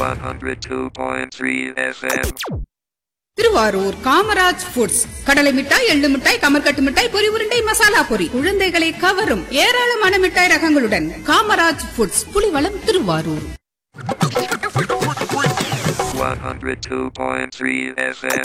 102.3 FM. Thiruvarur Kamaraj foods கடலை மிட்டாய் எள்ளு மிட்டாய் கமர்கட்டு மிட்டாய் பொரி உருண்டை மசாலா பொரி குழந்தைகளை கவரும் ஏராளமான மிட்டாய் ரகங்களுடன் காமராஜ் ஃபுட்ஸ் புலிவளம் திருவாரூர் 102.3 FM.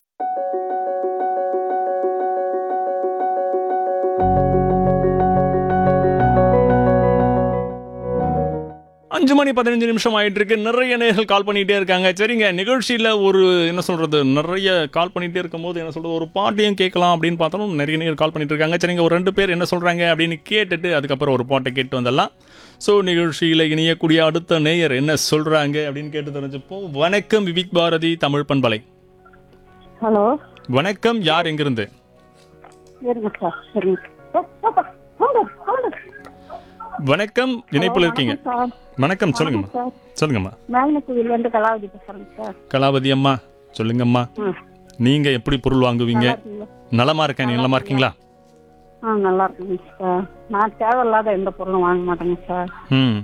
அஞ்சு மணி பதினஞ்சு நிமிஷம் ஆயிட்டு இருக்கு நிறைய நேர்கள் கால் பண்ணிட்டே இருக்காங்க சரிங்க நிகழ்ச்சியில் ஒரு என்ன சொல்றது நிறைய கால் பண்ணிட்டே இருக்கும்போது என்ன சொல்றது ஒரு பாட்டையும் கேட்கலாம் அப்படின்னு பார்த்தாலும் நிறைய நேர் கால் பண்ணிட்டு இருக்காங்க சரிங்க ஒரு ரெண்டு பேர் என்ன சொல்றாங்க அப்படின்னு கேட்டுட்டு அதுக்கப்புறம் ஒரு பாட்டை கேட்டு வந்துடலாம் ஸோ நிகழ்ச்சியில் இணையக்கூடிய அடுத்த நேயர் என்ன சொல்றாங்க அப்படின்னு கேட்டு தெரிஞ்சுப்போம் வணக்கம் விவிக் பாரதி தமிழ் பண்பலை ஹலோ வணக்கம் யார் எங்கிருந்து இருங்க சார் இருங்க ஓ, ஓ, hold on, hold on. வணக்கம் இணைப்பில் இருக்கீங்க வணக்கம் சார் வணக்கம் சொல்லுங்கம்மா சார் சொல்லுங்கம்மா மேல்நத்தூர்லேருந்து கலாவதி பேசுகிறேங்க சார் கலாவதி அம்மா சொல்லுங்கம்மா ம் நீங்க எப்படி பொருள் வாங்குவீங்க நல்லா இருக்கீங்களா? நலமா இருக்கேன் நீ நலமா இருக்கீங்களா ஆ நல்லா இருக்குங்க சார் நான் தேவையில்லாத எந்த பொருளும் வாங்க மாட்டேங்க சார் ம்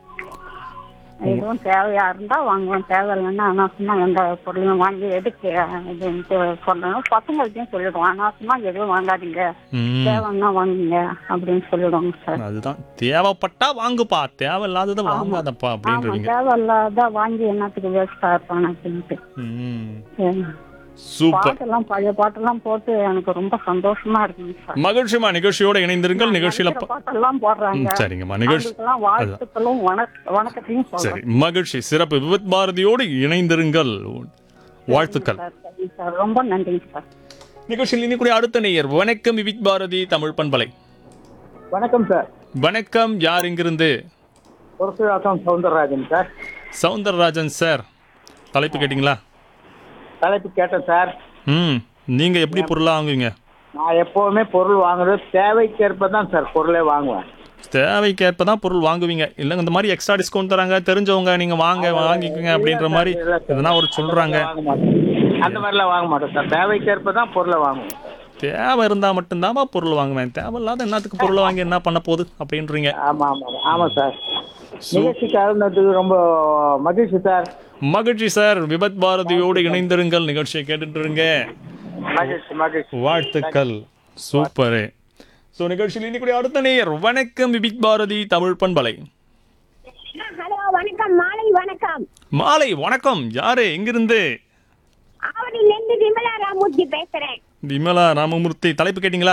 எதுவும் தேவையா இருந்தா வாங்குவேன் தேவையில்லைன்னா அனாவசியமா எந்த பொருளையும் வாங்கி எதுக்கு இதுன்ட்டு சொல்லணும் பசங்கள்ட்டையும் சொல்லிடுவோம் அனாவசியமா எதுவும் வாங்காதீங்க ம் தேவைன்னா வாங்குங்க அப்படின்னு சொல்லிடுவோங்க சார் அதுதான் தேவைப்பட்டா வாங்குப்பா தேவையில்லாததை வாங்காதப்பா ஆமா அப்படின்றீங்க தேவையில்லாத வாங்கி என்னத்துக்கு வேஸ்டா இருப்பான் அப்படின்ட்டு ம் சரி. சூப்பர் பாட்டெல்லாம் பழைய பாட்டெல்லாம் போட்டு எனக்கு ரொம்ப சந்தோஷமா இருக்குங்க சார் மகிழ்ச்சிமா நிகழ்ச்சியோட இணைந்திருங்கள் நிகழ்ச்சியில நினைக்கிற ப- பாட்டெல்லாம் போடுறாங்க ம், சரிங்கம்மா நிகழ்ச்சி அவங்களுக்கெல்லாம் வாழ்த்துக்களும் வணக்- வணக்கத்தையும் சரி சொல்றேன் மகிழ்ச்சி சிறப்பு விபத் பாரதியோடு இணைந்திருங்கள் வாழ்த்துக்கள் சார் சரிங்க சார் ரொம்ப நன்றிங்க சார் நிகழ்ச்சியில் இனிக்கூடிய அடுத்த நேயர் வணக்கம் விவிக் பாரதி தமிழ் பண்பலை வணக்கம் சார் வணக்கம் யார் இங்கிருந்து புரசுராசம் சவுந்தரராஜன் சார் சவுந்தரராஜன் சார் தலைப்பு கேட்டிங்களா தலைப்பு கேட்டேன் சார் ம் நீங்க எப்படி பொருளா வாங்குவீங்க நான் எப்போவுமே பொருள் வாங்குறது தேவைக்கேற்ப தான் சார் பொருளே வாங்குவேன் தேவைக்கேற்ப தான் பொருள் வாங்குவீங்க இல்லைங்க இந்த மாதிரி எக்ஸ்ட்ரா டிஸ்கவுண்ட் தராங்க தெரிஞ்சவங்க நீங்க வாங்க வாங்கிக்கோங்க அப்படின்ற மாதிரி எதனா ஒரு சொல்றாங்க வாங்க மாட்டேன் அந்த மாதிரிலாம் வாங்க மாட்டேன் சார் தேவைக்கேற்ப தான் பொருளை வாங்குவேன் தேவை இருந்தா மட்டும்தான்ப்பா பொருள் வாங்குவேன் தேவையில்லாத என்னத்துக்கு பொருளை வாங்கி என்ன பண்ண போகுது அப்படின்றீங்க ஆமாம் ஆமாம் ஆமாம் சார் நிகழ்ச்சிக்கு அருந்ததுக்கு ரொம்ப மகிழ்ச்சி சார் மகிழ்ச்சி சார் விபத் பாரதியோடு இணைந்திருங்கள் நிகழ்ச்சியை கேட்டுட்டு இருங்க மகிழ்ச்சி மகிழ்ச்சி வாழ்த்துக்கள் சூப்பரு ஸோ நிகழ்ச்சியில் இன்னைக்கு அடுத்த நேயர் வணக்கம் விபிக் பாரதி தமிழ் பண்பலை ஹலோ வணக்கம் மாலை வணக்கம் மாலை வணக்கம் யாரு எங்கிருந்து ஆவடியிலேருந்து விமலா ராமூர்த்தி பேசுறேன் விமலா ராமமூர்த்தி தலைப்பு கேட்டிங்களா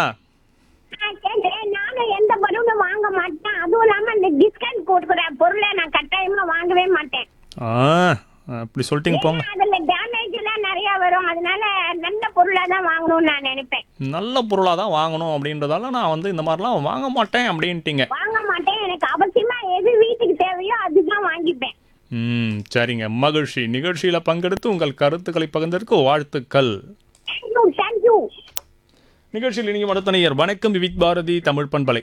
நான் கேட்டேன் நானும் எந்த பொருளும் வாங்க மாட்டேன் அதுவும் இல்லாம இந்த டிஸ்கவுண்ட் கொடுக்குற பொருளை நான் கட்டாயமா வாங்கவே மாட்டேன் ஆ அப்படி சொல்லிட்டீங்க போங்க ஏன்னா அதுல டேமேஜ் எல்லாம் நிறைய வரும் அதனால நல்ல பொருளா தான் வாங்கணும்னு நான் நினைப்பேன் நல்ல பொருளாக தான் வாங்கணும் அப்படின்றதால நான் வந்து இந்த மாதிரிலாம் வாங்க மாட்டேன் அப்படின்ட்டீங்க வாங்க மாட்டேன் எனக்கு அவசியமா எது வீட்டுக்கு தேவையோ அதுதான் வாங்கிப்பேன் ம் சரிங்க மகிழ்ச்சி நிகழ்ச்சியில் பங்கெடுத்து உங்கள் கருத்துக்களை பகிர்ந்ததற்கு வாழ்த்துக்கள் தேங்க்யூ தேங்க்யூ நிகழ்ச்சியில் நீங்கள் மடத்தனையர் வணக்கம் விவிக் பாரதி தமிழ் பண்பலை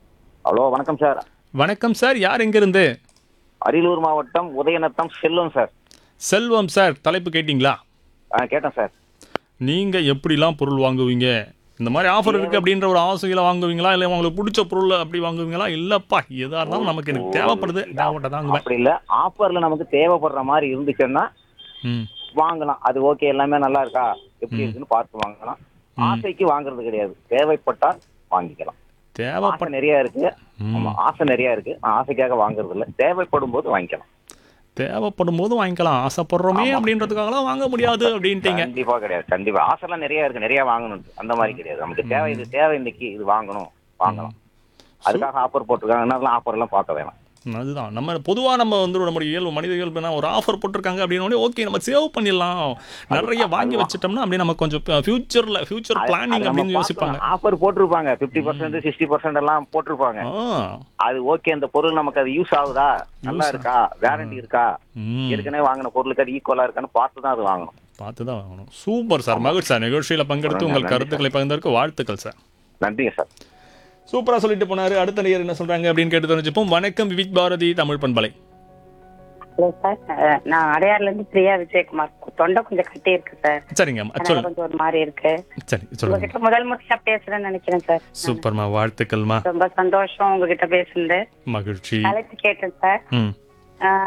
ஹலோ வணக்கம் சார் வணக்கம் சார் யார் எங்கிருந்து அரியலூர் மாவட்டம் உதயநத்தம் செல்வம் சார் செல்வம் சார் தலைப்பு கேட்டிங்களா ஆ கேட்டேன் சார் நீங்கள் எப்படிலாம் பொருள் வாங்குவீங்க இந்த மாதிரி ஆஃபர் இருக்குது அப்படின்ற ஒரு ஆசையில் வாங்குவீங்களா இல்லை உங்களுக்கு பிடிச்ச பொருள் அப்படி வாங்குவீங்களா இல்லைப்பா எதாக இருந்தாலும் நமக்கு எனக்கு தேவைப்படுது தேவைப்பட்ட வாங்குவேன் அப்படி இல்ல ஆஃபர்ல நமக்கு தேவைப்படுற மாதிரி இருந்துச்சுன்னா ம் வாங்கலாம் அது ஓகே எல்லாமே நல்லா இருக்கா எப்படி இருக்குன்னு பார்த்து வாங்கலாம் ஆசைக்கு வாங்குறது கிடையாது தேவைப்பட்டால் வாங்கிக்கலாம் ஆசை தேவைப்பட்ட நிறைய இருக்கு ஆமா ஆசை நிறைய இருக்கு நான் ஆசைக்காக வாங்குறது இல்ல தேவைப்படும் போது வாங்கிக்கலாம் தேவைப்படும் போது வாங்கிக்கலாம் ஆசைப்படுறோமே அப்படின்றதுக்காகலாம் வாங்க முடியாது அப்படின்ட்டீங்க கண்டிப்பா கிடையாது கண்டிப்பா ஆசைலாம் நிறைய இருக்கு நிறைய வாங்கணும் அந்த மாதிரி கிடையாது நமக்கு தேவை இது தேவை இன்னைக்கு இது வாங்கணும் வாங்கலாம் அதுக்காக ஆஃபர் போட்டிருக்காங்க ஆஃபர் எல்லாம் பார்க்க வேணாம் அதுதான் நம்ம பொதுவாக நம்ம வந்து நம்முடைய இயல்பு மனித இயல்புனா ஒரு ஆஃபர் போட்டிருக்காங்க அப்படின்னு ஓகே நம்ம சேவ் பண்ணிடலாம் நிறைய வாங்கி வச்சிட்டோம்னா அப்படியே நம்ம கொஞ்சம் ஃபியூச்சரில் ஃபியூச்சர் பிளானிங் அப்படின்னு யோசிப்பாங்க ஆஃபர் போட்டிருப்பாங்க 50% பர்சன்ட் சிக்ஸ்டி பர்சன்ட் எல்லாம் போட்டிருப்பாங்க ஆ அது ஓகே அந்த பொருள் நமக்கு அது யூஸ் ஆகுதா நல்லா இருக்கா வேரண்டி இருக்கா ம் ஏற்கனவே வாங்கின பொருளுக்கு அது ஈக்குவலா இருக்கான்னு பார்த்து தான் அது வாங்கணும் பார்த்து தான் வாங்கணும் சூப்பர் சார் மகிழ்ச்சி சார் நிகழ்ச்சியில் பங்கெடுத்து உங்கள் நன்றி கருத்துக்களை பகிர்ந்ததற்கு வாழ்த்துக்கள் சார் நன்றிங்க சார் சூப்பராக சொல்லிட்டு போனாரு அடுத்த நேயர் என்ன சொல்றாங்க அப்படின்னு கேட்டு தெரிஞ்சுப்போம் வணக்கம் விவிக் பாரதி தமிழ் பண்பலை ஹலோ சார் அஹ், நான் அடையார்ல இருந்து பிரியா விஜயகுமார் தொண்டை கொஞ்சம் கட்டி இருக்கு சார் சரிங்க அதனால சொல்லுங்க கொஞ்சம் ஒரு மாதிரி இருக்கு சரி சொல்லுங்க உங்ககிட்ட முதல் முறையா பேசுறேன்னு நினைக்கிறேன் சார் சூப்பர்மா வாழ்த்துக்கள்மா ரொம்ப சந்தோஷம் உங்ககிட்ட பேசுனது மகிழ்ச்சி தலைப்பு கேட்டேன் சார் ம் ஆஹ்